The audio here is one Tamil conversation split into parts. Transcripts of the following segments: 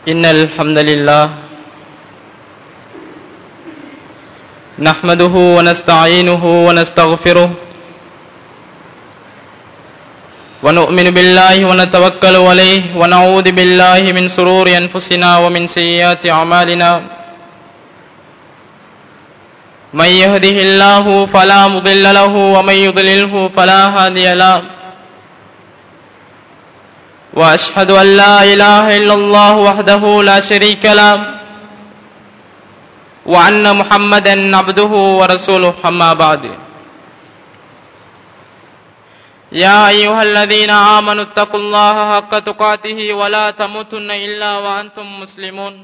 إن الحمد لله نحمده ونستعينه ونستغفره ونؤمن بالله ونتوكل عليه ونعوذ بالله من سرور أنفسنا ومن سيئات أعمالنا من يهده الله فلا مضل له ومن يضلله فلا هادي له واشهد ان لا اله الا الله وحده لا شريك له وان محمدا عبده ورسوله اما بعد يا ايها الذين امنوا اتقوا الله حق تقاته ولا تموتن الا وانتم مسلمون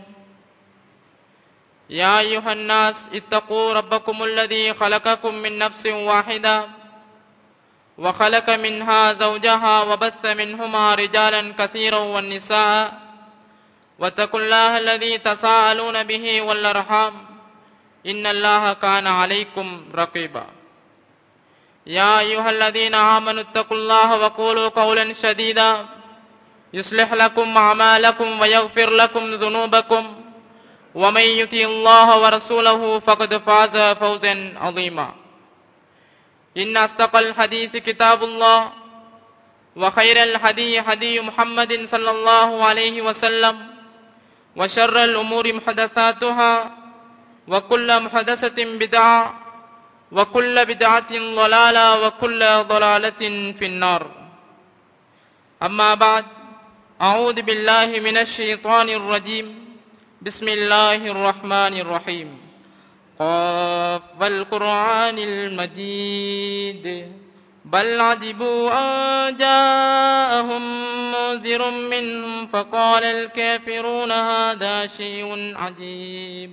يا ايها الناس اتقوا ربكم الذي خلقكم من نفس واحده وخلق منها زوجها وبث منهما رجالا كثيرا والنساء واتقوا الله الذي تساءلون به والارحام ان الله كان عليكم رقيبا يا ايها الذين امنوا اتقوا الله وقولوا قولا سديدا يصلح لكم اعمالكم ويغفر لكم ذنوبكم ومن يطع الله ورسوله فقد فاز فوزا عظيما إن أصدق الحديث كتاب الله وخير الهدي هدي محمد صلى الله عليه وسلم وشر الأمور محدثاتها وكل محدثة بدعة وكل بدعة ضلالة وكل ضلالة في النار أما بعد أعوذ بالله من الشيطان الرجيم بسم الله الرحمن الرحيم قاف والقرآن المجيد بل عجبوا أن جاءهم منذر منهم فقال الكافرون هذا شيء عجيب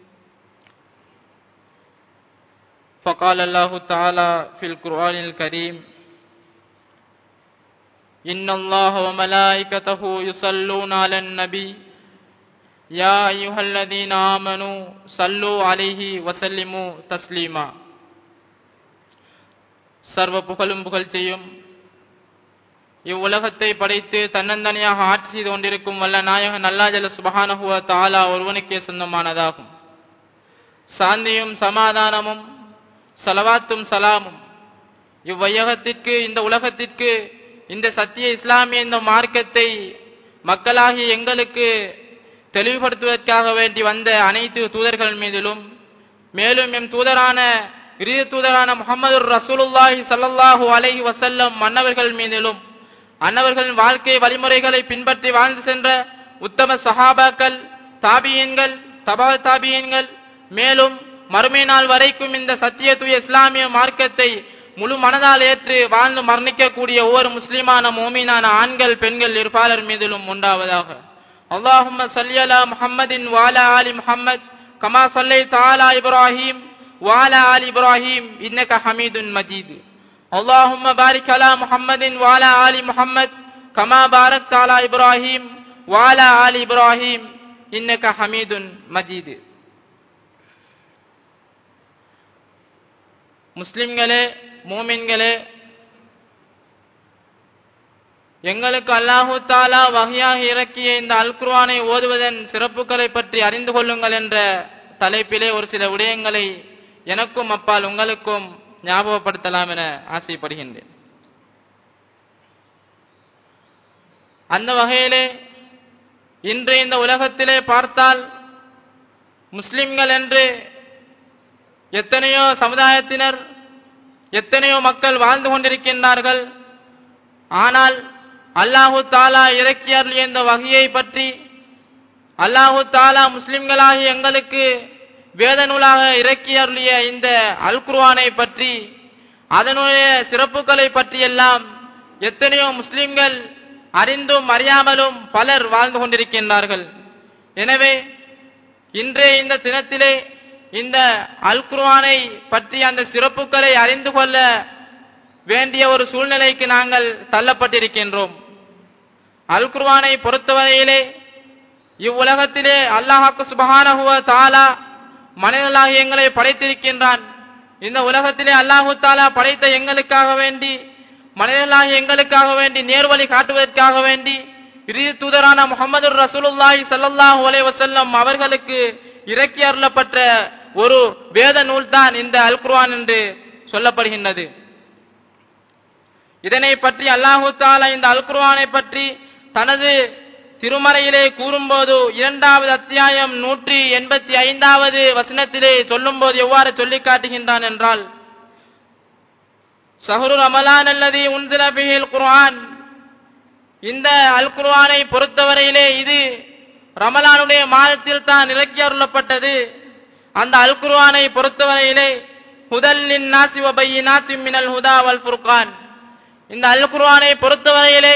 فقال الله تعالى في القرآن الكريم إن الله وملائكته يصلون على النبي يا أيها الذين آمنوا صلوا عليه وسلموا تسليما சர்வ புகழும் புகழ்ச்சியும் இவ்வுலகத்தை படைத்து தன்னந்தனியாக ஆட்சி செய்து கொண்டிருக்கும் வல்ல நாயகன் அல்லாஜல சுபஹானஹுவ தாலா ஒருவனுக்கே சொந்தமானதாகும் சாந்தியும் சமாதானமும் சலவாத்தும் சலாமும் இவ்வையகத்திற்கு இந்த உலகத்திற்கு இந்த சத்திய இஸ்லாமிய இந்த மார்க்கத்தை மக்களாகி எங்களுக்கு தெளிவுபடுத்துவதற்காக வேண்டி வந்த அனைத்து தூதர்கள் மீதிலும் மேலும் எம் தூதரான இறுதி தூதரான முகமது ரசூலுல்லாஹி சல்லல்லாஹு அலைஹி வசல்லம் மன்னவர்கள் மீதிலும் அன்னவர்களின் வாழ்க்கை வழிமுறைகளை பின்பற்றி வாழ்ந்து சென்ற உத்தம சஹாபாக்கள் தாபியன்கள் தபா தாபியன்கள் மேலும் மறுமை நாள் வரைக்கும் இந்த சத்திய தூய இஸ்லாமிய மார்க்கத்தை முழு மனதால் ஏற்று வாழ்ந்து மரணிக்கக்கூடிய ஒவ்வொரு முஸ்லிமான மோமீனான ஆண்கள் பெண்கள் இருப்பாளர் மீதிலும் உண்டாவதாக اللهم صل على محمد وعلى آل محمد كما صليت على إبراهيم وعلى آل إبراهيم إنك حميد مجيد اللهم بارك على محمد وعلى آل محمد كما باركت على إبراهيم وعلى آل إبراهيم إنك حميد مجيد முஸ்லிம்களே மூமின்களே எங்களுக்கு அல்லாஹு தாலா வகையாக இறக்கிய இந்த அல் குர்ஆனை ஓதுவதன் சிறப்புகளை பற்றி அறிந்து கொள்ளுங்கள் என்ற தலைப்பிலே ஒரு சில விடயங்களை எனக்கும் அப்பால் உங்களுக்கும் ஞாபகப்படுத்தலாம் என ஆசைப்படுகின்றேன் அந்த வகையிலே இன்று இந்த உலகத்திலே பார்த்தால் முஸ்லிம்கள் என்று எத்தனையோ சமுதாயத்தினர் எத்தனையோ மக்கள் வாழ்ந்து கொண்டிருக்கின்றார்கள் ஆனால் அல்லாஹு தாலா இறக்கி அருளிய இந்த வகையை பற்றி அல்லாஹு தாலா முஸ்லிம்களாகி எங்களுக்கு வேத நூலாக இறக்கி அருளிய இந்த அல் குர்ஆனை பற்றி அதனுடைய சிறப்புகளை பற்றியெல்லாம் எத்தனையோ முஸ்லிம்கள் அறிந்தும் அறியாமலும் பலர் வாழ்ந்து கொண்டிருக்கின்றார்கள் எனவே இன்றைய இந்த தினத்திலே இந்த அல் குர்ஆனை பற்றி அந்த சிறப்புகளை அறிந்து கொள்ள வேண்டிய ஒரு சூழ்நிலைக்கு நாங்கள் தள்ளப்பட்டிருக்கின்றோம் அல் குர்ஆனை பொறுத்தவரையிலே இவ்வுலகத்திலே அல்லாஹாக்கு சுபஹானஹுவ தாலா மனிதர்களாக எங்களை படைத்திருக்கின்றான் இந்த உலகத்திலே அல்லாஹு தாலா படைத்த எங்களுக்காக வேண்டி மனிதர்களாக எங்களுக்காக வேண்டி நேர்வழி காட்டுவதற்காக வேண்டி இறுதி தூதரான முகமது ரசூலுல்லாஹி ஸல்லல்லாஹு அலைஹி வஸல்லம் அவர்களுக்கு இறக்கி அருளப்பட்ட ஒரு வேத நூல்தான் இந்த அல் குர்ஆன் என்று சொல்லப்படுகின்றது இதனை பற்றி அல்லாஹு தாலா இந்த அல் குர்ஆனை பற்றி தனது திருமறையிலே கூறும்போது இரண்டாவது அத்தியாயம் நூற்றி எண்பத்தி ஐந்தாவது வசனத்திலே சொல்லும்போது எவ்வாறு சொல்லி காட்டுகின்றான் என்றால் சஹரு ரமலான் அல்லது உன்சில பிஹில் குர்ஆன் இந்த அல் குர்ஆனை பொறுத்தவரையிலே இது ரமலானுடைய மாதத்தில் தான் இறக்கி அருளப்பட்டது அந்த அல் குர்ஆனை பொறுத்தவரையிலே ஹுதல்லின் நாசி வபையினாத்தி மினல் ஹுதா வல் ஃபுர்கான் இந்த அல் குர்ஆனை பொறுத்தவரையிலே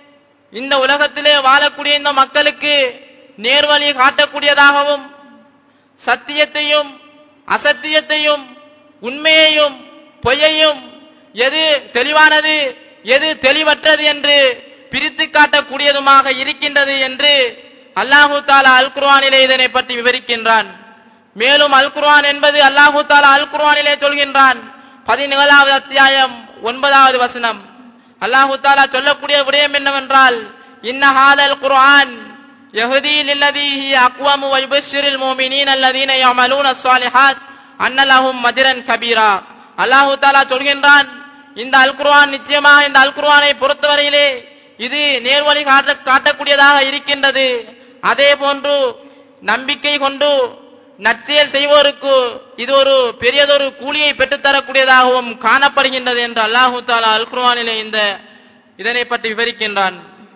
இந்த உலகத்திலே வாழக்கூடிய இந்த மக்களுக்கு நேர்வழி காட்டக்கூடியதாகவும் சத்தியத்தையும் அசத்தியத்தையும் உண்மையையும் பொய்யையும் எது தெளிவானது எது தெளிவற்றது என்று பிரித்து காட்டக்கூடியதுமாக இருக்கின்றது என்று அல்லாஹு தாலா அல் குர்ஆனிலே இதனை பற்றி விவரிக்கின்றான் மேலும் அல் குர்ஆன் என்பது அல்லாஹு தாலா அல் குர்ஆனிலே சொல்கின்றான் பதினேழாவது அத்தியாயம் ஒன்பதாவது வசனம் அல்லாஹு தாலா சொல்லக்கூடிய விடயம் என்னவென்றால் இன்ன ஹாதல் குர்ஆன் யஹ்தி லில்லதி ஹி அக்வமு வ யுபஷ்ஷிருல் முஃமினீன அல்லதீன யஅமலூன ஸ்ஸாலிஹாத் அன்ன லஹும் மஜ்ரன் கபீரா அல்லாஹு தாலா சொல்கின்றான் இந்த அல் குர்ஆன் நிச்சயமாக இந்த அல் குர்ஆனை பொறுத்தவரையிலே இது நேர்வழி காட்ட காட்டக்கூடியதாக இருக்கின்றது அதே போன்று நம்பிக்கை கொண்டு நற்செயல் செய்வோருக்கு இது ஒரு பெரியதொரு கூலியை பெற்றுத்தரக்கூடியதாகவும் காணப்படுகின்றது என்று அல்லாஹு தாலா அல் குர்ஆனிலே இந்த இதனை பற்றி விவரிக்கின்றான்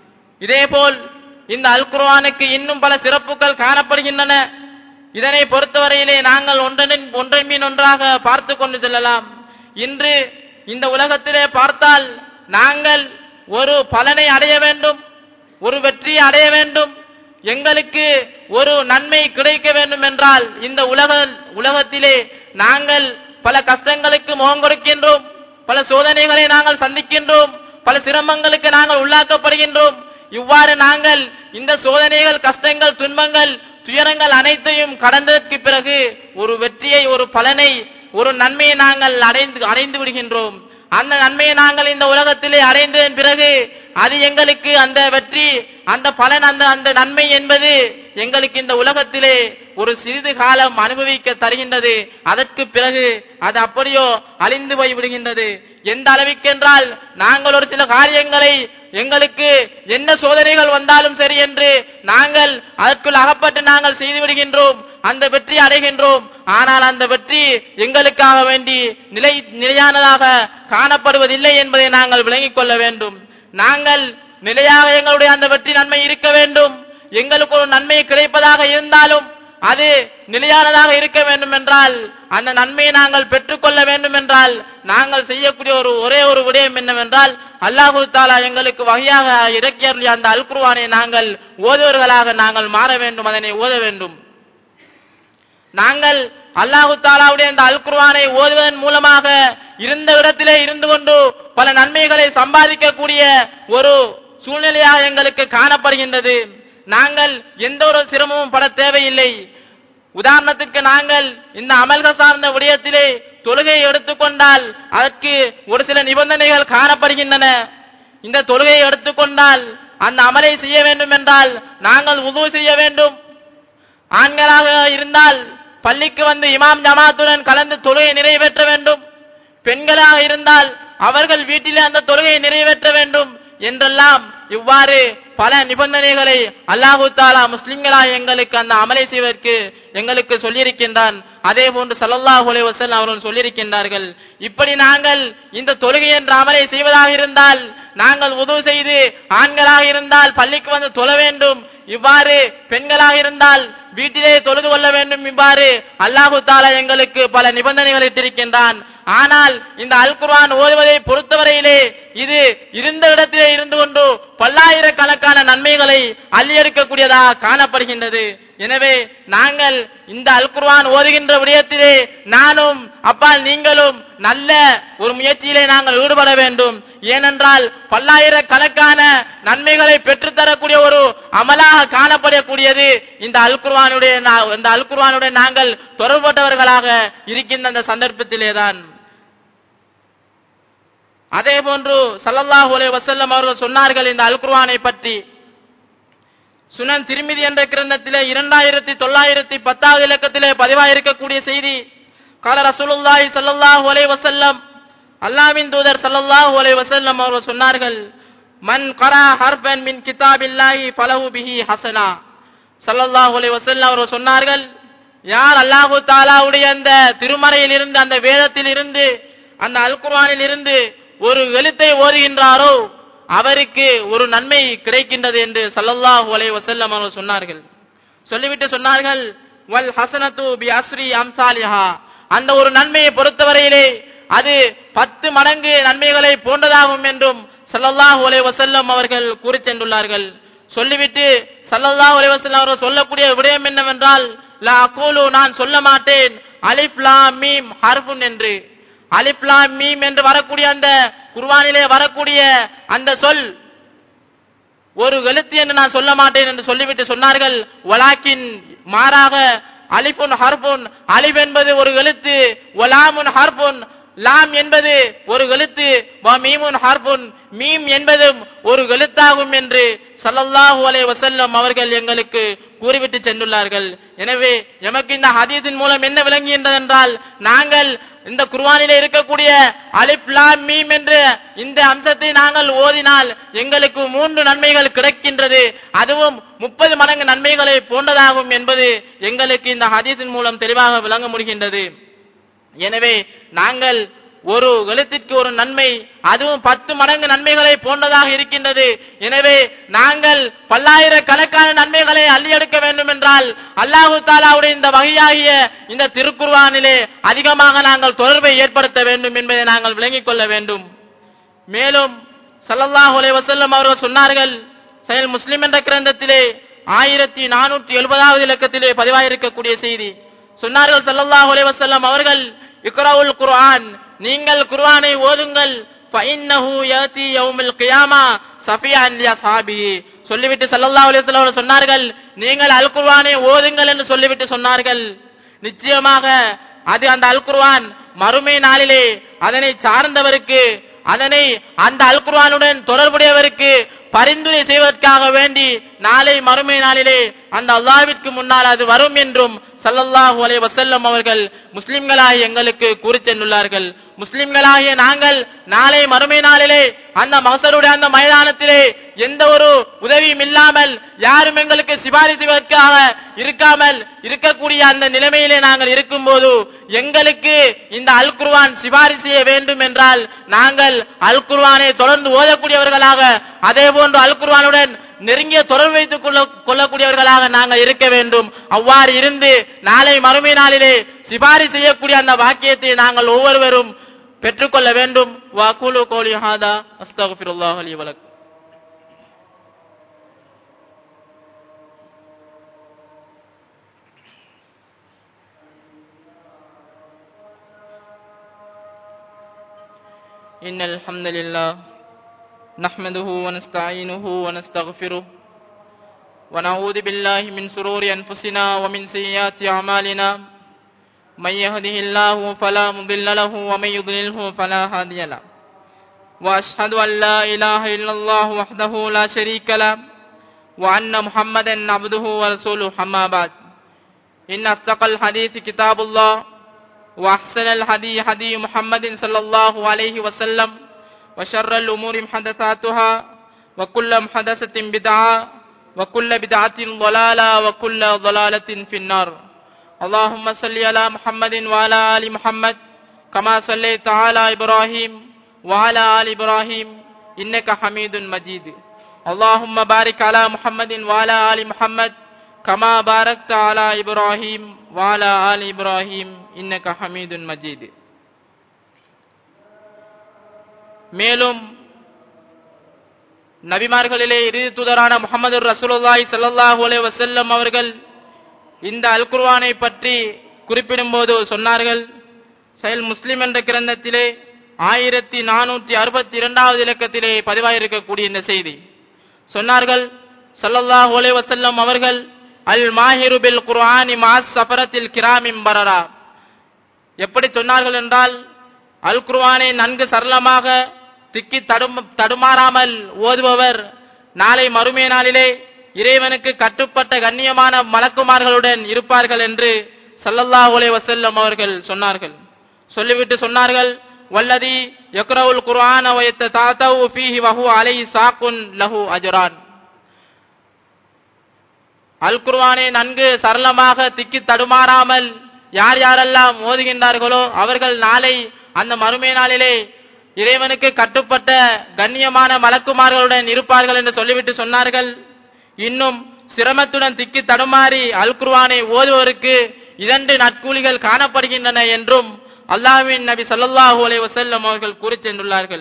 இதேபோல் இந்த அல் குர்ஆனுக்கு இன்னும் பல சிறப்புகள் காணப்படுகின்றன இதனை பொறுத்தவரையிலே நாங்கள் ஒன்றன் ஒன்றன் மீன் ஒன்றாக பார்த்து கொண்டு செல்லலாம் இன்று இந்த உலகத்திலே பார்த்தால் நாங்கள் ஒரு பலனை அடைய வேண்டும் ஒரு வெற்றியை அடைய வேண்டும் எங்களுக்கு ஒரு நன்மை கிடைக்க வேண்டும் என்றால் இந்த உலக உலகத்திலே நாங்கள் பல கஷ்டங்களுக்கு முகம் கொடுக்கின்றோம் பல சோதனைகளை நாங்கள் சந்திக்கின்றோம் பல சிரமங்களுக்கு நாங்கள் உள்ளாக்கப்படுகின்றோம் இவ்வாறு நாங்கள் இந்த சோதனைகள் கஷ்டங்கள் துன்பங்கள் துயரங்கள் அனைத்தையும் கடந்ததற்கு பிறகு ஒரு வெற்றியை ஒரு பலனை ஒரு நன்மையை நாங்கள் அடைந்து அடைந்து விடுகின்றோம் அந்த நன்மையை நாங்கள் இந்த உலகத்திலே அடைந்ததன் பிறகு அது எங்களுக்கு அந்த வெற்றி அந்த பலன் அந்த அந்த நன்மை என்பது எங்களுக்கு இந்த உலகத்திலே ஒரு சிறிது காலம் அனுபவிக்க தருகின்றது அதற்கு பிறகு அது அப்படியோ அழிந்து போய் விடுகின்றது எந்த அளவிற்கென்றால் நாங்கள் ஒரு சில காரியங்களை எங்களுக்கு என்ன சோதனைகள் வந்தாலும் சரி என்று நாங்கள் அதற்குள் அகப்பட்டு நாங்கள் செய்து விடுகின்றோம் அந்த வெற்றி அடைகின்றோம் ஆனால் அந்த வெற்றி எங்களுக்காக வேண்டி நிலை நிலையானதாக காணப்படுவதில்லை என்பதை நாங்கள் விளங்கிக் கொள்ள வேண்டும் நாங்கள் நிலையாக எங்களுடைய அந்த வெற்றி நன்மை இருக்க வேண்டும் எங்களுக்கு ஒரு நன்மை கிடைப்பதாக இருந்தாலும் அது நிலையானதாக இருக்க வேண்டும் என்றால் அந்த நன்மையை நாங்கள் பெற்றுக்கொள்ள வேண்டும் என்றால் நாங்கள் செய்யக்கூடிய ஒரு ஒரே ஒரு விடயம் என்னவென்றால் அல்லாஹு தாலா எங்களுக்கு வகையாக இறக்கிய அந்த அல் குர்ஆனை நாங்கள் ஓதுவர்களாக நாங்கள் மாற வேண்டும் அதனை ஓத வேண்டும் நாங்கள் அல்லாஹு தாலாவுடைய இந்த அல் குர்ஆனை ஓதுவதன் மூலமாக இருந்த இடத்திலே இருந்து கொண்டு பல நன்மைகளை சம்பாதிக்கக்கூடிய ஒரு சூழ்நிலையாக எங்களுக்கு காணப்படுகின்றது நாங்கள் எந்த ஒரு சிரமமும் பட தேவையில்லை உதாரணத்துக்கு நாங்கள் இந்த அமல்கள் சார்ந்த விடயத்திலே தொழுகையை எடுத்துக்கொண்டால் அதற்கு ஒரு சில நிபந்தனைகள் காணப்படுகின்றன இந்த தொழுகையை எடுத்துக்கொண்டால் அந்த அமலை செய்ய வேண்டும் என்றால் நாங்கள் உதவு செய்ய வேண்டும் ஆண்களாக இருந்தால் பள்ளிக்கு வந்து இமாம் ஜமாத்துடன் கலந்து தொழுகை நிறைவேற்ற வேண்டும் பெண்களாக இருந்தால் அவர்கள் வீட்டிலே அந்த தொழுகையை நிறைவேற்ற வேண்டும் என்றெல்லாம் இவ்வாறு பல நிபந்தனைகளை அல்லாஹு தாலா முஸ்லிம்களாக எங்களுக்கு அந்த அமலை செய்வதற்கு எங்களுக்கு சொல்லியிருக்கின்றான் அதே போன்று சல்லல்லாஹு அலைஹி வஸல்லம் அவர்கள் சொல்லியிருக்கின்றார்கள் இப்படி நாங்கள் இந்த தொழுகை என்ற அமலை செய்வதாக இருந்தால் நாங்கள் உதவு செய்து ஆண்களாக இருந்தால் பள்ளிக்கு வந்து தொழ வேண்டும் இவ்வாறு பெண்களாக இருந்தால் வீட்டிலே தொழுது கொள்ள வேண்டும் இவ்வாறு அல்லாஹு தாலா எங்களுக்கு பல நிபந்தனைகளை இட்டிருக்கின்றான் ஆனால் இந்த அல் குர்ஆன் ஓதுவதை பொறுத்தவரையிலே இது இருந்த இடத்திலே இருந்து கொண்டு பல்லாயிரக்கணக்கான நன்மைகளை அள்ளியெடுக்கக்கூடியதாக காணப்படுகின்றது எனவே நாங்கள் இந்த அல் குர்ஆன் ஓதுகின்ற விடயத்திலே நானும் அப்பால் நீங்களும் நல்ல ஒரு முயற்சியிலே நாங்கள் ஈடுபட வேண்டும் ஏனென்றால் பல்லாயிரக்கணக்கான நன்மைகளை பெற்றுத்தரக்கூடிய ஒரு அமலாக காணப்படக்கூடியது இந்த அல் குர்ஆனுடைய நா- இந்த அல் குர்ஆனுடைய நாங்கள் தொடர்பட்டவர்களாக இருக்கின்ற அந்த சந்தர்ப்பத்திலேதான் அதே போன்று ஸல்லல்லாஹு அலைஹி வஸல்லம் அவர்கள் சொன்னார்கள் இந்த அல் குர்ஆனை பற்றி சுனன் திருமிதி என்ற கிரந்தத்திலே இரண்டாயிரத்தி தொள்ளாயிரத்தி பத்தாவது இலக்கத்திலே பதிவாயிருக்கக்கூடிய செய்தி கால ரசூலுல்லாஹி ஸல்லல்லாஹு அலைஹி வஸல்லம் அல்லாஹ்வின் தூதர் ஸல்லல்லாஹு அலைஹி வஸல்லம் அவர்கள் சொன்னார்கள் மன் கரா ஹர்பன் மின் கிதாபில்லாஹி ஃபலஹு பிஹி ஹஸனா ஸல்லல்லாஹு அலைஹி வஸல்லம் அவர்கள் சொன்னார்கள் யார் அல்லாஹு தாலாவுடைய அந்த திருமறையில் இருந்து அந்த வேதத்தில் இருந்து அந்த அல் குர்ஆனில் இருந்து ஒரு எழுத்தை ஓதுகின்றாரோ அவருக்கு ஒரு நன்மை கிடைக்கின்றது என்று ஸல்லல்லாஹு அலைஹி வஸல்லம் அவர்கள் சொன்னார்கள் சொல்லிவிட்டு சொன்னார்கள் வல் ஹசனத்து பி அஸ்ரி அம்சாலிஹா அந்த ஒரு நன்மையை பொறுத்தவரையிலே அது பத்து மடங்கு நன்மைகளை போன்றதாகும் என்றும் ஸல்லல்லாஹு அலைஹி வஸல்லம் அவர்கள் கூறி சென்றுள்ளார்கள் சொல்லிவிட்டு ஸல்லல்லாஹு அலைஹி வஸல்லம் அவர்கள் சொல்லக்கூடிய விடயம் என்னவென்றால் லா அகூலு நான் சொல்ல மாட்டேன் அலிஃப் லாம் மீம் ஹர்ஃபுன் என்று அலிஃப் லாம் மீம் என்று வரக்கூடிய அந்த குர்ஆனிலே வரக்கூடிய அந்த சொல் ஒரு எழுத்து என்று நான் சொல்ல மாட்டேன் என்று சொல்லிவிட்டு சொன்னார்கள் வலாக்கின் மாறாக அலிஃபுன் ஹர்புன் அலிஃப் என்பது ஒரு எழுத்து வலாமுன் ஹர்புன் லாம் என்பது ஒரு எழுத்து வ மீமுன் ஹர்புன் மீம் என்பதும் ஒரு எழுத்தாகும் என்று ஸல்லல்லாஹு அலைஹி வஸல்லம் அவர்கள் எங்களுக்கு கூறிவிட்டு சென்றுள்ளார்கள் எனவே எமக்கு இந்த ஹதீஸின் மூலம் என்ன விளங்குகின்றது என்றால் நாங்கள் இந்த குர்ஆனிலே இருக்கக்கூடிய அலிஃப் லாம் மீம் என்ற இந்த அம்சத்தை நாங்கள் ஓதினால் எங்களுக்கு மூன்று நன்மைகள் கிடைக்கின்றது அதுவும் முப்பது மடங்கு நன்மைகளை போன்றதாகும் என்பது எங்களுக்கு இந்த ஹதீஸின் மூலம் தெளிவாக விளங்க முடிகின்றது எனவே நாங்கள் ஒரு எழுத்திற்கு ஒரு நன்மை அதுவும் பத்து மடங்கு நன்மைகளை போன்றதாக இருக்கின்றது எனவே நாங்கள் பல்லாயிரக்கணக்கான நன்மைகளை அள்ளி எடுக்க வேண்டும் என்றால் அல்லாஹு தாலாவுடைய இந்த வகையாகிய இந்த திருக்குர்வானிலே அதிகமாக நாங்கள் தொடர்பை ஏற்படுத்த வேண்டும் என்பதை நாங்கள் விளங்கிக் கொள்ள வேண்டும் மேலும் ஸல்லல்லாஹு அலைஹி வஸல்லம் அவர்கள் சொன்னார்கள் செயல் முஸ்லிம் என்ற கிரந்தத்திலே ஆயிரத்தி நானூற்றி எழுபதாவது இலக்கத்திலே பதிவாயிருக்கக்கூடிய செய்தி சொன்னார்கள் ஸல்லல்லாஹு அலைஹி வஸல்லம் அவர்கள் இக்ராவுல் குர்ஆன் நீங்கள் குர்ஆனை ஓதுங்கள் ஃபஇன்னஹு யாதி யௌமில் கியாமா சஃபியான் லியஸ்ஹாபிஹி சொல்லிவிட்டு ஸல்லல்லாஹு அலைஹி வஸல்லம் அவர்கள் சொன்னார்கள் நீங்கள் அல் குர்ஆனை ஓதுங்கள் என்று சொல்லிவிட்டு சொன்னார்கள் நிச்சயமாக அது அந்த அல் குர்ஆன் மறுமை நாளிலே அதனை சார்ந்தவருக்கு அதனை அந்த அல் குர்ஆனுடன் தொடர்புடையவருக்கு பரிந்துரை செய்வதற்காக வேண்டி நாளை மறுமை நாளிலே அந்த அல்லாஹ்விற்கு முன்னால் அது வரும் என்றும் ஸல்லல்லாஹு அலைஹி வஸல்லம் அவர்கள் முஸ்லிம்களாகிய எங்களுக்கு கூறி சென்றுள்ளார்கள் முஸ்லிம்களாகிய நாங்கள் நாளை மறுமை நாளிலே அந்த மகசருடைய அந்த மைதானத்திலே எந்த ஒரு உதவியும் இல்லாமல் யாரும் எங்களுக்கு சிபாரிசு செய்வதற்காக இருக்காமல் இருக்கக்கூடிய அந்த நிலைமையிலே நாங்கள் இருக்கும்போது எங்களுக்கு இந்த அல் குர்ஆன் சிபாரிசு செய்ய வேண்டும் என்றால் நாங்கள் அல் குர்ஆனை தொடர்ந்து ஓதக்கூடியவர்களாக அதே போன்று அல் குர்ஆனுடன் நெருங்கிய தொடர்பு வைத்துக் கொள்ள கொள்ளக்கூடியவர்களாக நாங்கள் இருக்க வேண்டும் அவ்வாறு இருந்து நாளை மறுமை நாளிலே சிபாரி செய்யக்கூடிய அந்த வாக்கியத்தை நாங்கள் ஒவ்வொருவரும் பெற்றுக்கொள்ள வேண்டும் வாக்குலு கோலி ஹாதா அஸ்தகுஃபிருல்லாஹ் அலி வலக் إن الحمد لله نحمده ونستعينه ونستغفره ونعوذ بالله من سرور أنفسنا ومن سيئات أعمالنا من يهده الله فلا مضل له ومن يضلله فلا هادي له وأشهد أن لا إله إلا الله وحده لا شريك له وأن محمدا عبده ورسوله أما بعد إن أصدق الحديث كتاب الله وأحسن الهدي هدي محمد صلى الله عليه وسلم وشر الأمور محدثاتها وكل محدثة بدعة وكل بدعة ضلالة وكل ضلالة في النار اللهم صل على محمد وعلى آل محمد كما صليت على إبراهيم وعلى آل إبراهيم إنك حميد مجيد اللهم بارك على محمد وعلى آل محمد كما باركت على إبراهيم وعلى آل إبراهيم إنك حميد مجيد மேலும் நபிமார்களிலே இறுதி தூதரான முகமது ரசூலுல்லாஹி ஸல்லல்லாஹு அலைஹி வஸல்லம் அவர்கள் இந்த அல் குர்ஆனை பற்றி குறிப்பிடும்போது சொன்னார்கள் செயல் முஸ்லிம் என்ற கிரந்தத்திலே ஆயிரத்தி நானூற்றி அறுபத்தி இரண்டாவது இலக்கத்திலே பதிவாயிருக்கக்கூடிய இந்த செய்தி சொன்னார்கள் ஸல்லல்லாஹு அலைஹி வஸல்லம் அவர்கள் அல் மாஹிரு பில் குர்ஆனி மாஸ் சஃபரத்தில் கிராமிம் பரரா எப்படி சொன்னார்கள் என்றால் அல் குர்ஆனை நன்கு சரளமாக திக்கி தடும் தடுமாறாமல் ஓதுபவர் நாளை மறுமை நாளிலே இறைவனுக்கு கட்டுப்பட்ட கண்ணியமான மலக்குமார்களுடன் இருப்பார்கள் என்று ஸல்லல்லாஹு அலைஹி வஸல்லம் அவர்கள் சொன்னார்கள் சொல்லிவிட்டு சொன்னார்கள் வல்லதி யக்ரவுல் குர்ஆன வ யத்ததாதவு ஃபீஹி வஹு அலைஹி சாக்குன் லஹு அஜ்ரான் அல் குர்ஆனை நன்கு சரளமாக திக்கி தடுமாறாமல் யார் யாரெல்லாம் ஓதுகின்றார்களோ அவர்கள் நாளை அந்த மறுமை நாளிலே இறைவனுக்கு கட்டுப்பட்ட கண்ணியமான மலக்குமார்களுடன் இருப்பார்கள் என்று சொல்லிவிட்டு சொன்னார்கள் இன்னும் சிரமத்துடன் திக்கி தடுமாறி அல் குர்ஆனை ஓதுவோருக்கு இரண்டு நற்கூலிகள் காணப்படுகின்றன என்றும் அல்லாஹ்வின் நபி ஸல்லல்லாஹு அலைஹி வஸல்லம் அவர்கள் கூறிச் சென்றுள்ளார்கள்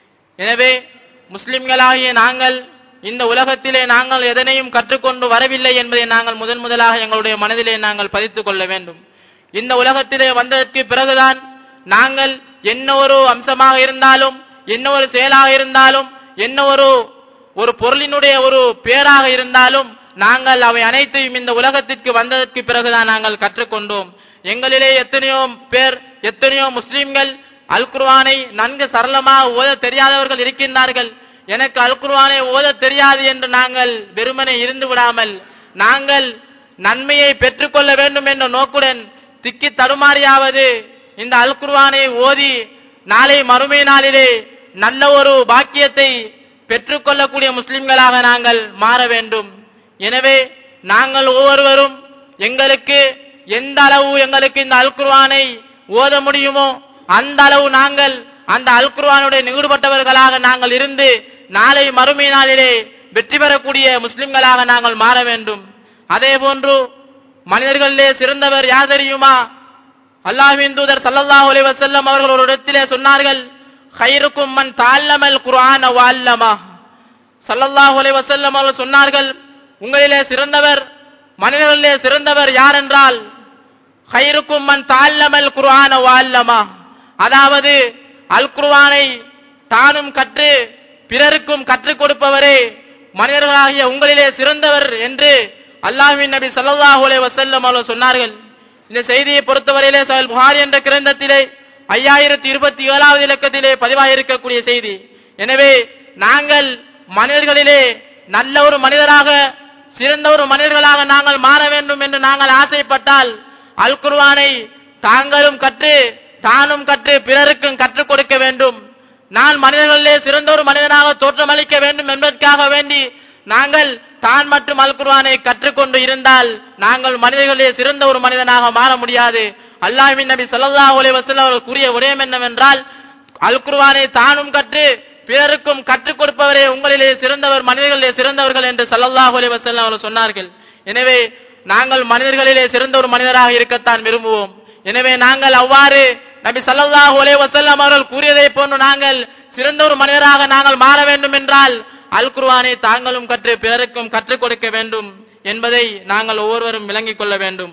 எனவே முஸ்லிம்களாகிய நாங்கள் இந்த உலகத்திலே நாங்கள் எதனையும் கற்றுக்கொண்டு வரவில்லை என்பதை நாங்கள் முதன் முதலாக எங்களுடைய மனதிலே நாங்கள் பதித்துக் கொள்ள வேண்டும் இந்த உலகத்திலே வந்ததற்கு பிறகுதான் நாங்கள் என்ன ஒரு அம்சமாக இருந்தாலும் என்ன ஒரு செயலாக இருந்தாலும் என்ன ஒரு ஒரு பொருளினுடைய ஒரு பேராக இருந்தாலும் நாங்கள் அவை அனைத்தையும் இந்த உலகத்திற்கு வந்ததற்கு பிறகுதான் நாங்கள் கற்றுக்கொண்டோம் எங்களிலே எத்தனையோ பேர் எத்தனையோ முஸ்லிம்கள் அல் குர்ஆனை நன்கு சரளமாக ஓத தெரியாதவர்கள் இருக்கின்றார்கள் எனக்கு அல் குர்ஆனை ஓத தெரியாது என்று நாங்கள் வெறுமனே இருந்து விடாமல் நாங்கள் நன்மையை பெற்றுக்கொள்ள வேண்டும் என்ற நோக்குடன் திக்கி தடுமாறியாவது இந்த அல் குர்ஆனை ஓதி நாளை மறுமை நாளிலே நல்ல ஒரு பாக்கியத்தை பெற்றுக்கொள்ளக்கூடிய முஸ்லிம்களாக நாங்கள் மாற வேண்டும் எனவே நாங்கள் ஒவ்வொருவரும் எங்களுக்கு எந்த அளவு எங்களுக்கு இந்த அல் குர்ஆனை ஓத முடியுமோ அந்த அளவு நாங்கள் அந்த அல் குர்ஆனுடைய நிகுடுபட்டவர்களாக நாங்கள் இருந்து நாளை மறுமை நாளிலே வெற்றி பெறக்கூடிய முஸ்லிம்களாக நாங்கள் மாற வேண்டும் அதே போன்று மனிதர்களிலே சிறந்தவர் யார் தெரியுமா அல்லாஹ்வின் தூதர் ஸல்லல்லாஹு அலைஹி வஸல்லம் அவர்கள் ஒரு இடத்திலே சொன்னார்கள் ஹைருக்கும் மன் தஅல்லமல் குர்ஆன வ அல்லமா ஸல்லல்லாஹு அலைஹி வஸல்லம் அவர்கள் சொன்னார்கள் உங்களிலே சிறந்தவர் மனிதர்களிலே சிறந்தவர் யார் என்றால் ஹைருக்கும் மன் தஅல்லமல் குர்ஆன வ அல்லமா அதாவது அல் குர்ஆனை தானும் கற்று பிறருக்கும் கற்றுக் கொடுப்பவரே மனிதர்களாகிய உங்களிலே சிறந்தவர் என்று அல்லாஹ்வின் நபி ஸல்லல்லாஹு அலைஹி வஸல்லம் அவர்கள் சொன்னார்கள் இந்த செய்தியை பொறுத்தவரையிலே சஹீல் புகாரி என்ற கிரந்தத்திலே ஐயாயிரத்தி இருபத்தி ஏழாவது இலக்கத்திலே பதிவாகியிருக்கக்கூடிய செய்தி எனவே நாங்கள் மனிதர்களிலே நல்ல ஒரு மனிதராக சிறந்த ஒரு மனிதர்களாக நாங்கள் மாற வேண்டும் என்று நாங்கள் ஆசைப்பட்டால் அல் குர்ஆனை தாங்களும் கற்று தானும் கற்று பிறருக்கும் கற்றுக் கொடுக்க வேண்டும் நான் மனிதர்களிலே சிறந்த ஒரு மனிதனாக தோற்றமளிக்க வேண்டும் என்பதற்காக வேண்டி நாங்கள் தான் மற்றும் அல் குர்ஆனை கற்றுக்கொண்டு இருந்தால் நாங்கள் மனிதர்களே சிறந்த ஒரு மனிதனாக மாற முடியாது அல்லாஹ்வின் நபி ஸல்லல்லாஹு அலைஹி வஸல்லம் அவர்கள் கூறிய விடயம் என்னவென்றால் அல் குர்ஆனை தானும் கற்று பிறருக்கும் கற்றுக் கொடுப்பவரே உங்களிலே சிறந்தவர் மனிதர்களிலே சிறந்தவர்கள் என்று ஸல்லல்லாஹு அலைஹி வஸல்லம் அவர்கள் சொன்னார்கள் எனவே நாங்கள் மனிதர்களிலே சிறந்த ஒரு மனிதராக இருக்கத்தான் விரும்புவோம் எனவே நாங்கள் அவ்வாறு நபி ஸல்லல்லாஹு அலைஹி வஸல்லம் அவர்கள் கூறியதை போன்று நாங்கள் சிறந்த ஒரு மனிதராக நாங்கள் மாற வேண்டும் என்றால் அல் குர்ஆனை தாங்களும் கற்று பிறருக்கும் கற்றுக் கொடுக்க வேண்டும் என்பதை நாங்கள் ஒவ்வொருவரும் விளங்கிக் கொள்ள வேண்டும்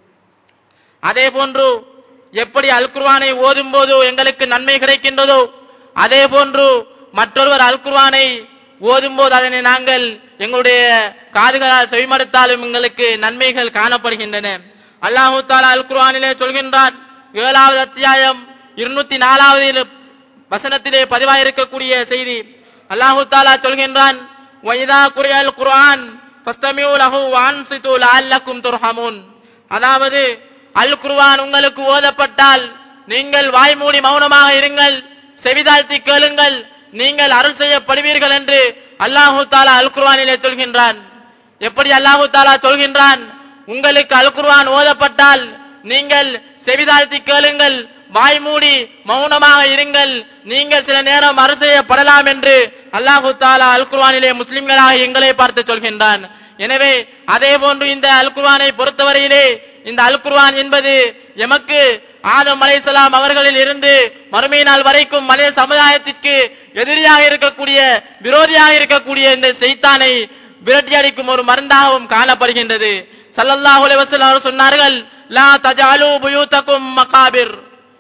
அதே போன்று எப்படி அல் குர்ஆனை ஓதும் போது எங்களுக்கு நன்மை கிடைக்கின்றதோ அதே போன்று மற்றொருவர் அல் குர்ஆனை ஓதும் போது அதனை நாங்கள் எங்களுடைய காதுகளால் செவிமடுத்தாலும் எங்களுக்கு நன்மைகள் காணப்படுகின்றன அல்லாஹு தாலா அல் குர்ஆனிலே சொல்கின்றான் ஏழாவது அத்தியாயம் இருநூத்தி நாலாவது வசனத்திலே பதிவாயிருக்கக்கூடிய செய்தி அல்லாஹு தாலா சொல்கின்றான் வைதா குரியல் குர்ஆன் ஃபஸ்தமியூ லஹு வான்சிது லஅல்லக்கும் துர்ஹமூன் அதாவது அல் குர்ஆன் உங்களுக்கு ஓதப்பட்டால் நீங்கள் வாய்மூடி மௌனமாக இருங்கள் செவிதாழ்த்தி கேளுங்கள் நீங்கள் அருள் செய்யப்படுவீர்கள் என்று அல்லாஹு தாலா அல் குர்ஆனிலே சொல்கின்றான் எப்படி அல்லாஹு தாலா சொல்கின்றான் உங்களுக்கு அல் குர்ஆன் ஓதப்பட்டால் நீங்கள் செவிதாழ்த்தி கேளுங்கள் வாய் மூடி மௌனமாக இருங்கள் நீங்கள் சில நேரம் அருள் செய்யப்படலாம் என்று அல்லாஹு தாலா அல் குர்ஆனிலே முஸ்லிம்களாக எங்களை பார்த்து சொல்கின்றான் எனவே அதே போன்று இந்த அல் குர்ஆனை பொறுத்தவரையிலே இந்த அல் குர்ஆன் என்பது எமக்கு ஆதம் அலைஹிஸ்ஸலாம் அவர்களில் இருந்து மறுமை நாள் வரைக்கும் மனித சமுதாயத்திற்கு எதிரியாக இருக்கக்கூடிய விரோதியாக இருக்கக்கூடிய இந்த செய்தானை விரட்டி அடிக்கும் ஒரு மருந்தாகவும் காணப்படுகின்றது ஸல்லல்லாஹு அலைஹி வஸல்லம் அவர்கள் சொன்னார்கள் லா தஜாலு புயூதக்கும் மகாபிர்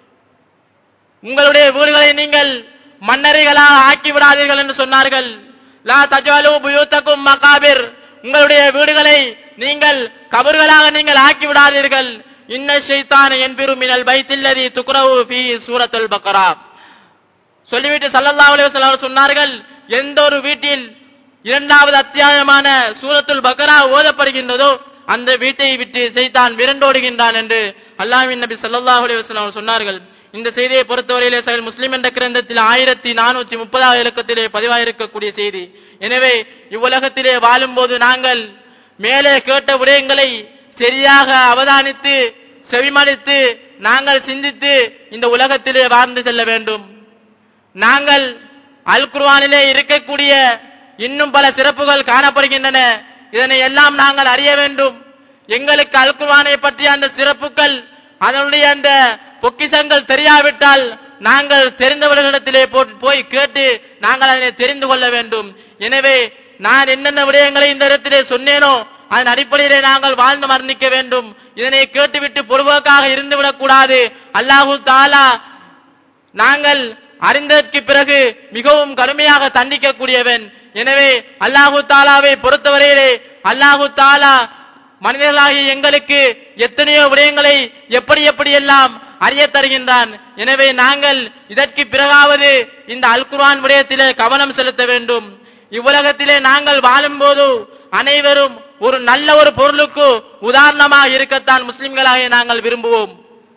உங்களுடைய வீடுகளை நீங்கள் மன்னரைகளாக ஆக்கி விடாதீர்கள் என்று சொன்னார்கள் லா தஜாலு புயூதக்கும் மகாபிர் உங்களுடைய வீடுகளை நீங்கள் கபர்களாக நீங்கள் ஆக்கி விடாதீர்கள் இன்ன ஷைத்தான என்பிரு மினல் பைத்தில்லதி துக்ரவு ஃபீ சூரத்துல் பக்ரா சொல்லிவிட்டு ஸல்லல்லாஹு அலைஹி வஸல்லம் அவர்கள் சொன்னார்கள் எந்த ஒரு வீட்டில் இரண்டாவது அத்தியாயமான சூரத்துல் பக்ரா ஓதப்படுகின்றதோ அந்த வீட்டை விட்டு செய்தான் விரண்டோடுகின்றான் என்று அல்லாஹ்வின் நபி ஸல்லல்லாஹு அலைஹி வஸல்லம் அவர்கள் சொன்னார்கள் இந்த செய்தியை பொறுத்தவரையிலே சஹீல் முஸ்லிம் என்ற கிரந்தத்தில் ஆயிரத்தி நானூற்றி முப்பதாவது இலக்கத்திலே பதிவாயிருக்கக்கூடிய செய்தி எனவே இவ்வுலகத்திலே வாழும்போது நாங்கள் மேலே கேட்ட விடயங்களை சரியாக அவதானித்து செவிமடுத்து நாங்கள் சிந்தித்து இந்த உலகத்திலே வாழ்ந்து செல்ல வேண்டும் நாங்கள் அல் குர்ஆனிலே இருக்கக்கூடிய இன்னும் பல சிறப்புகள் காணப்படுகின்றன இதனை எல்லாம் நாங்கள் அறிய வேண்டும் எங்களுக்கு அல் குர்ஆனை பற்றிய அந்த சிறப்புகள் அதனுடைய அந்த பொக்கிஷங்கள் தெரியாவிட்டால் நாங்கள் தெரிந்தவர்களிடத்திலே போ- போய் கேட்டு நாங்கள் அதனை தெரிந்து கொள்ள வேண்டும் எனவே நான் என்னென்ன விடயங்களை இந்த இடத்திலே சொன்னேனோ அதன் அடிப்படையிலே நாங்கள் வாழ்ந்து மரணிக்க வேண்டும் இதனை கேட்டுவிட்டு பொதுவாக்காக இருந்துவிடக் கூடாது அல்லாஹு தாலா நாங்கள் அறிந்ததற்கு பிறகு மிகவும் கடுமையாக தண்டிக்கக்கூடியவன் எனவே அல்லாஹு தாலாவை பொறுத்தவரையிலே அல்லாஹு தாலா மனிதர்களாகிய எங்களுக்கு எத்தனையோ விடயங்களை எப்படி எப்படி எல்லாம் அறிய தருகின்றான் எனவே நாங்கள் இதற்கு பிறகாவது இந்த அல் குர்ஆன் விடயத்திலே கவனம் செலுத்த வேண்டும் இவ்வுலகத்திலே நாங்கள் வாழும்போது அனைவரும் ஒரு நல்ல ஒரு பொருளுக்கு உதாரணமாக இருக்கத்தான் முஸ்லிம்களாக நாங்கள் விரும்புவோம்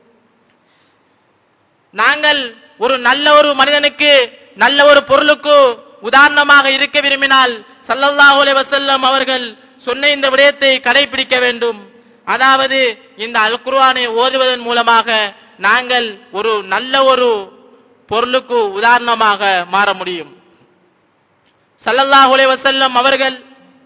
நாங்கள் ஒரு நல்ல ஒரு மனிதனுக்கு நல்ல ஒரு பொருளுக்கு உதாரணமாக இருக்க விரும்பினால் ஸல்லல்லாஹு அலைஹி வஸல்லம் அவர்கள் சொன்ன இந்த விடயத்தை கடைபிடிக்க வேண்டும் அதாவது இந்த அல் குர்ஆனை ஓதுவதன் மூலமாக நாங்கள் ஒரு நல்ல ஒரு பொருளுக்கு உதாரணமாக மாற முடியும் ஸல்லல்லாஹு அலைஹி வஸல்லம் அவர்கள்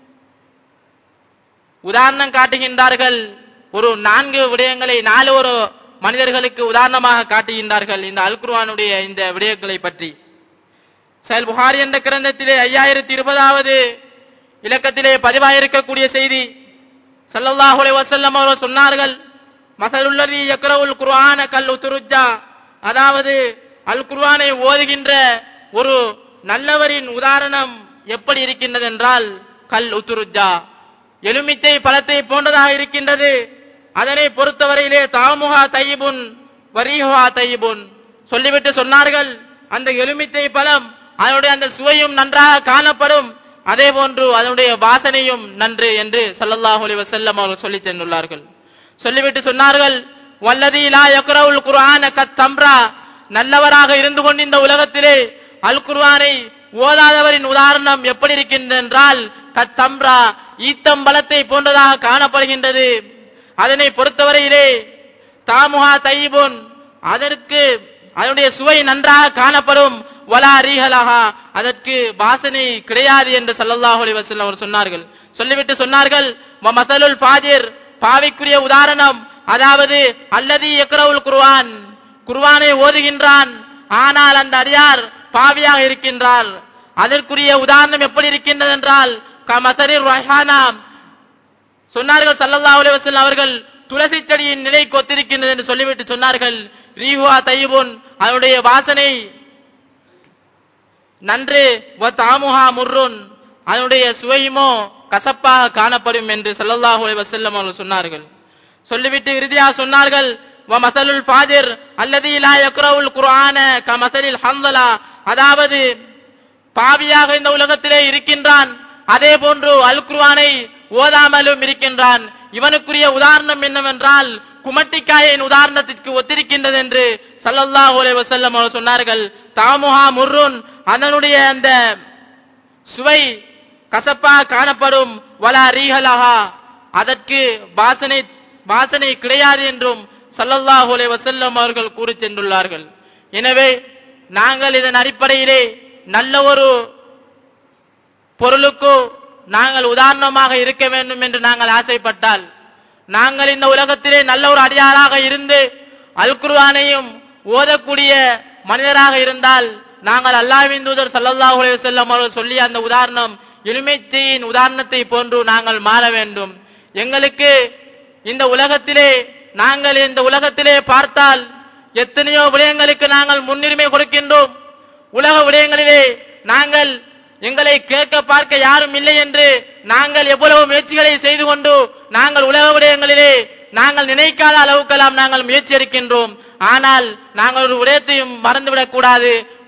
உதாரணம் காட்டுகின்றார்கள் ஒரு நான்கு விடயங்களை நாலு ஒரு மனிதர்களுக்கு உதாரணமாக காட்டுகின்றார்கள் இந்த அல் குர்ஆனுடைய இந்த விடயங்களை பற்றி சயல் புகாரி என்ற கிரந்தத்திலே ஐயாயிரத்தி இருபதாவது இலக்கத்திலே பதிவாயிருக்கக்கூடிய செய்தி ஸல்லல்லாஹு அலைஹி வஸல்லம் அவர்கள் சொன்னார்கள் மசலுல்லதி யக்ரவுல் குர்ஆன கல் உத்துருஜா அதாவது அல் குர்ஆனை ஓதுகின்ற ஒரு நல்லவரின் உதாரணம் எப்படி இருக்கின்றது என்றால் கல் உத்துருஜா எலுமிச்சை பழத்தை போன்றதாக இருக்கின்றது அதனை பொறுத்தவரையிலே தாமுகா தையிபுன் வரீஹா தையிபுன் சொல்லிவிட்டு சொன்னார்கள் அந்த எலுமிச்சை பழம் அதனுடைய அந்த சுவையும் நன்றாக காணப்படும் அதே போன்று அதனுடைய வாசனையும் நன்று என்று ஸல்லல்லாஹு அலைஹி வஸல்லம் அவர்கள் சொல்லி சென்றுள்ளார்கள் சொல்லிவிட்டு சொன்னார்கள் வல்லதி லா யக்ரவுல் குர்ஆன கத்தம்ரா நல்லவராக இருந்து கொண்டு இந்த உலகத்திலே அல் குர்ஆனை ஓதாதவரின் உதாரணம் எப்படி இருக்கின்றது என்றால் கத்தம்ரா ஈத்தம்பலத்தை போன்றதாக காணப்படுகின்றது அதனை பொறுத்தவரையிலே தாமுகா தையிபுன் அதற்கு அதனுடைய சுவை நன்றாக காணப்படும் வலா ரீஹலஹா அதற்கு வாசனை கிடையாது என்று ஸல்லல்லாஹு அலைஹி வஸல்லம் அவர் சொன்னார்கள் சொல்லிவிட்டு சொன்னார்கள் "வ மஸலுல் ஃபாஜிர் பாவிக்குரிய உதாரணம் அதாவது அல்லதி யக்ரவுல் குர்ஆன் குர்ஆனை ஓதுகின்றான் ஆனால் அந்த அடியார் பாவியாக இருக்கின்றார் அதற்குரிய உதாரணம் எப்படி இருக்கின்றது என்றால் கமசரிர் ரஹானா சொன்னார்கள் ஸல்லல்லாஹு அலைஹி வஸல்லம் அவர்கள் துளசி செடியின் நிலை கொத்திருக்கின்றது என்று சொல்லிவிட்டு சொன்னார்கள் ரீஹுவா தையிபுன் அதனுடைய வாசனை நன்று வ தாமுஹா முர்ருன் அதனுடைய சுவையுமோ கசப்பாக காணப்படும் என்று ஸல்லல்லாஹு அலைஹி வஸல்லம் அவர்கள் சொன்னார்கள் சொல்லிவிட்டு இறுதியாக சொன்னார்கள் வ மசலுல் ஃபாஜிர் அல்லதி லா யக்ரவுல் குர்ஆன கமசலில் ஹன்தலா அதாவது பாவியாக இந்த உலகத்திலே இருக்கின்றான் அதே போன்று அல் குர்ஆனை ஓதாமலும் இருக்கின்றான் இவனுக்குரிய உதாரணம் என்னவென்றால் குமட்டிக்காயின் உதாரணத்திற்கு ஒத்திருக்கின்றது என்று ஸல்லல்லாஹு அலைஹி வஸல்லம் அவர்கள் சொன்னார்கள் தாமுஹா முர்ருன் அதனுடைய அந்த சுவை கசப்பாக காணப்படும் வலா ரீஹலஹா அதற்கு வாசனை வாசனை கிடையாது என்றும் ஸல்லல்லாஹு அலைஹி வஸல்லம் அவர்கள் கூறி சென்றுள்ளார்கள் எனவே நாங்கள் இதன் அடிப்படையிலே நல்ல ஒரு பொருளுக்கு நாங்கள் உதாரணமாக இருக்க வேண்டும் என்று நாங்கள் ஆசைப்பட்டால் நாங்கள் இந்த உலகத்திலே நல்ல ஒரு அடியாராக இருந்து அல் குர்ஆனையும் ஓதக்கூடிய மனிதராக இருந்தால் நாங்கள் அல்லாஹ்வின் தூதர் ஸல்லல்லாஹு அலைஹி வஸல்லம் அவர்கள் சொல்லிய அந்த உதாரணம் எலுமிச்சையின் உதாரணத்தை போன்று நாங்கள் மாற வேண்டும் எங்களுக்கு இந்த உலகத்திலே நாங்கள் இந்த உலகத்திலே பார்த்தால் எத்தனையோ விடயங்களுக்கு நாங்கள் முன்னுரிமை கொடுக்கின்றோம் உலக விடயங்களிலே நாங்கள் எங்களை கேட்க பார்க்க யாரும் இல்லை என்று நாங்கள் எவ்வளவு முயற்சிகளை செய்து கொண்டு நாங்கள் உலக விடயங்களிலே நாங்கள் நினைக்காத அளவுக்கெல்லாம் நாங்கள் முயற்சி எடுக்கின்றோம் ஆனால் நாங்கள் ஒரு விடயத்தையும் மறந்துவிடக் கூடாது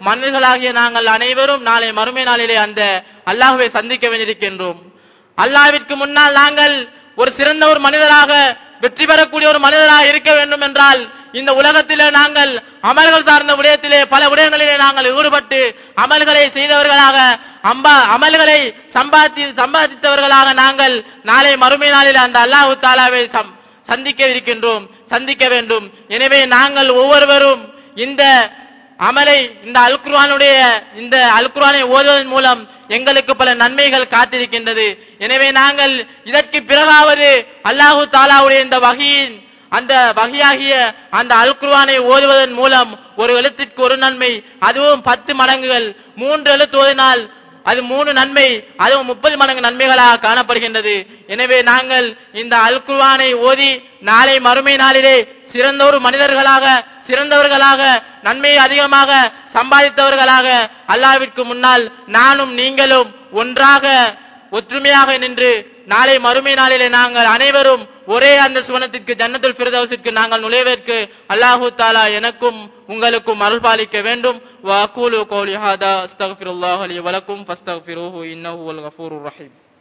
மனிதர்களாகிய நாங்கள் அனைவரும் நாளை மறுமை நாளிலே அந்த அல்லாஹ்வை சந்திக்க வேண்டியிருக்கின்றோம் அல்லாஹ்விற்கு முன்னால் நாங்கள் ஒரு சிறந்த ஒரு மனிதராக வெற்றி பெறக்கூடிய ஒரு மனிதராக இருக்க வேண்டும் என்றால் இந்த உலகத்திலே நாங்கள் அமல்கள் சார்ந்த விடயத்திலே பல விடயங்களிலே நாங்கள் ஈடுபட்டு அமல்களை செய்தவர்களாக அம்பா அமல்களை சம்பாதி சம்பாதித்தவர்களாக நாங்கள் நாளை மறுமை நாளில் அந்த அல்லாஹு தாலாவை சம்- சந்திக்க இருக்கின்றோம் சந்திக்க வேண்டும் எனவே நாங்கள் ஒவ்வொருவரும் இந்த அமலை இந்த அல்குர்ஆனுடைய இந்த அல்குர்ஆனை ஓதுவதன் மூலம் எங்களுக்கு பல நன்மைகள் காத்திருக்கின்றது எனவே நாங்கள் இதற்கு பிறகாவது அல்லாஹு தாலாவுடைய இந்த வகையின் அந்த வகையாகிய அந்த அல்குர்ஆனை ஓதுவதன் மூலம் ஒரு எழுத்திற்கு ஒரு நன்மை அதுவும் பத்து மடங்குகள் மூன்று எழுத்து ஓதினால் அது மூணு நன்மை அதுவும் முப்பது மடங்கு நன்மைகளாக காணப்படுகின்றது எனவே நாங்கள் இந்த அல் குர்ஆனை ஓதி நாளை மறுமை நாளிலே சிறந்த ஒரு மனிதர்களாக சிறந்தவர்களாக நன்மையை அதிகமாக சம்பாதித்தவர்களாக அல்லாவிற்கு முன்னால் நானும் நீங்களும் ஒன்றாக ஒற்றுமையாக நின்று நாளை மறுமை நாளிலே நாங்கள் அனைவரும் ஒரே அந்த சுவனத்திற்கு ஜன்னத்துல் ஃபிர்தௌஸிற்கு நாங்கள் நுழைவதற்கு அல்லாஹு தாலா எனக்கும் உங்களுக்கும் அருள் பாலிக்க வேண்டும் வஅகூலு கௌலி ஹாதா அஸ்தக்ஃபிருல்லாஹ் லி வலக்கும் ஃபஸ்தக்ஃபிரூஹு இன்னஹு வல் கஃபூருர் ரஹீம்